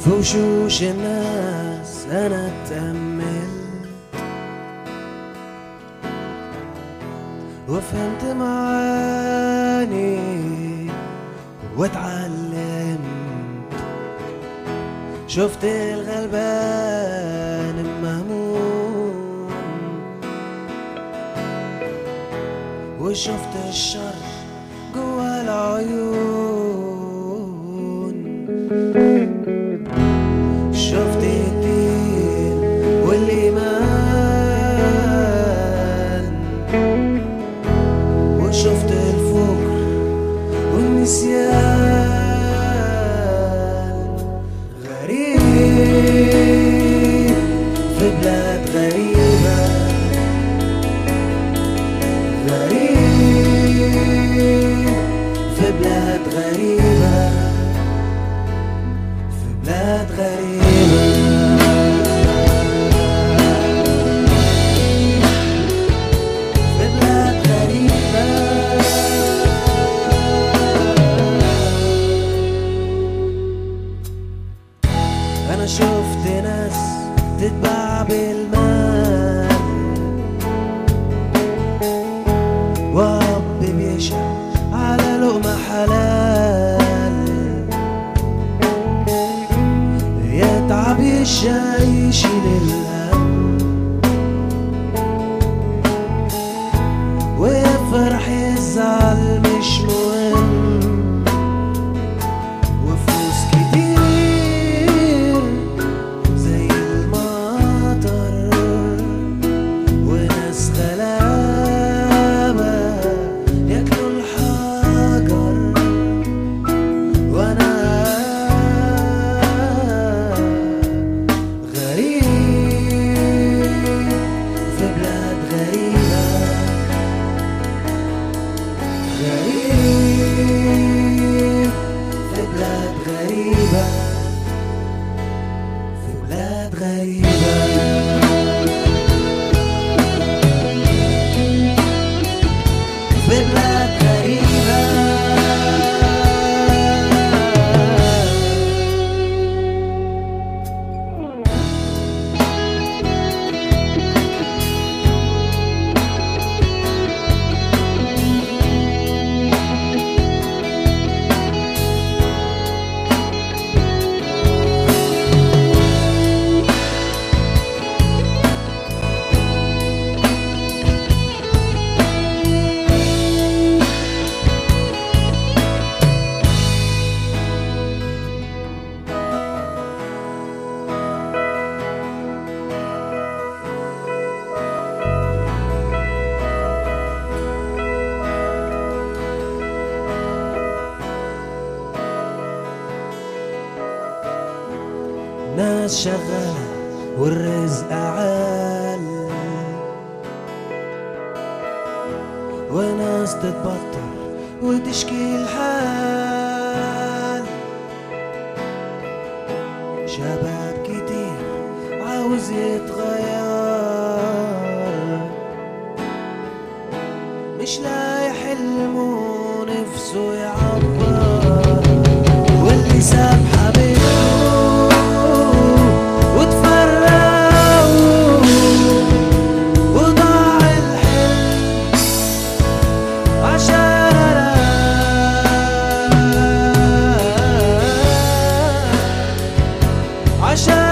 في وشوش الناس أنا اتأملت وفهمت معاني واتعلمت شفت الغلبان المهموم وشفت الشر جوا العيون شفت الدين والإيمان وشفت الفقر والنسيان غريب في بلاد غريبة غريب في بلاد غريبة في بلاد غريبة في بلاد غريبة أنا شفت ناس تتباع بالمال وأب بيشع على لقمة حلال يتعب يشقى يشيل الهم ويفرح يزعل مش مهم وفلوس كتير زي المطر وناس غلابة ياكلوا الحجر وانا غريب في بلاد غريبة غريب في بلاد غريبة في بلاد غريبة في بلاد غريبة ناس شغالة والرزق عال وناس تتبطر وتشكي الحال شباب كتير عاوز يتغير مش لاقي حلمه نفسه يعبر واللي ساب حبيبه وتفرقوا وضاع الحلم عشان انا عشان